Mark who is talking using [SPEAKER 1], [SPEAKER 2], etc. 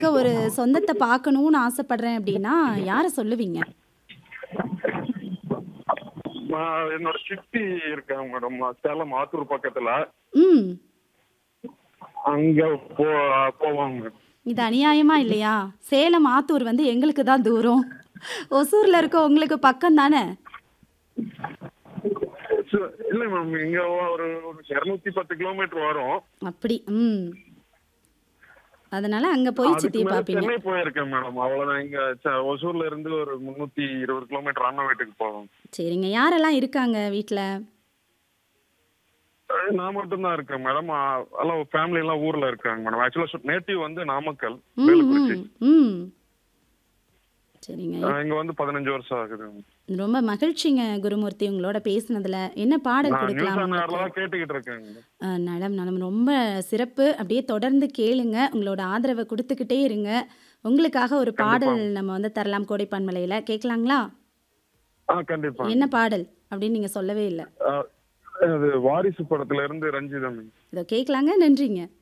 [SPEAKER 1] ஒரு சொந்தத்த பார்க்கணும்னு ஆசைப்படுறேன் அப்படின்னா, யார சொல்லுவீங்க?
[SPEAKER 2] நான் என்னோட சித்தி இருக்காங்க மேடம். சேலம் ஆத்தூர் பக்கத்துல.
[SPEAKER 1] ம்.
[SPEAKER 2] அங்க போ போவாங்க.
[SPEAKER 1] இது அநியாயமா இல்லையா? சேலம், ஆத்தூர் வந்து எங்களுக்கு தான் தூரம். ஒசூர்ல இருக்க உங்களுக்கு பக்கம் தானே?
[SPEAKER 2] சு இல்ல மேம். இங்க ஒரு ஒரு 210 கிலோமீட்டர் வரும்.
[SPEAKER 1] அப்படி. ம். அதனால அங்க போய்
[SPEAKER 2] அதுக்கு
[SPEAKER 1] சித்திய
[SPEAKER 2] மேல
[SPEAKER 1] பார்ப்பீங்க.
[SPEAKER 2] சென்னை போயிருக்கேன் மேடம். அவ்வளவுதான். இங்க ச ஒசூர்ல இருந்து ஒரு 320 கிலோமீட்டர் அண்ணன் வீட்டுக்கு போவோம்.
[SPEAKER 1] சரிங்க. யாரெல்லாம் இருக்காங்க வீட்ல?
[SPEAKER 2] நான் மட்டும் தான் இருக்கேன் மேடம். அ எல்லாம் ஃபேமிலி எல்லாம் ஊர்ல இருக்காங்க மேடம். ஆக்சுவலா நேட்டிவ் வந்து நாமக்கல்,
[SPEAKER 1] ம்,
[SPEAKER 2] வேலுக்குறிச்சி.
[SPEAKER 1] ம், ம். சரிங்க.
[SPEAKER 2] அ இங்க வந்து 15 வருஷம் ஆகுது.
[SPEAKER 1] ரொம்ப மகிழ்ச்சிங்க குருமூர்த்தி உங்களோட பேசினதுல. என்ன பாடல்
[SPEAKER 2] நான் நியூஸ்
[SPEAKER 1] குடுக்கலாம்
[SPEAKER 2] ஆன்
[SPEAKER 1] உங்களுக்கு?
[SPEAKER 2] ஏர்ல தான் கேட்டுக்கிட்டு இருக்கேங்க.
[SPEAKER 1] அ நலம், நலம். ரொம்ப சிறப்பு. அப்படியே தொடர்ந்து கேளுங்க. உங்களோட ஆதரவ குடுத்துக்கிட்டே இருங்க. உங்களுக்காக ஒரு பாடல்
[SPEAKER 2] கண்டிப்பா.
[SPEAKER 1] நம்ம வந்து தரலாம் கோடை பண்பலையில. கேட்கலாங்களா?
[SPEAKER 2] ஆ கண்டிப்பா.
[SPEAKER 1] என்ன பாடல்? அப்படின்னு நீங்க சொல்லவே இல்ல.
[SPEAKER 2] அ அது வாரிசு படத்துல இருந்து ரஞ்சிதம்.
[SPEAKER 1] இதோ கேட்கலாங்க. நன்றிங்க.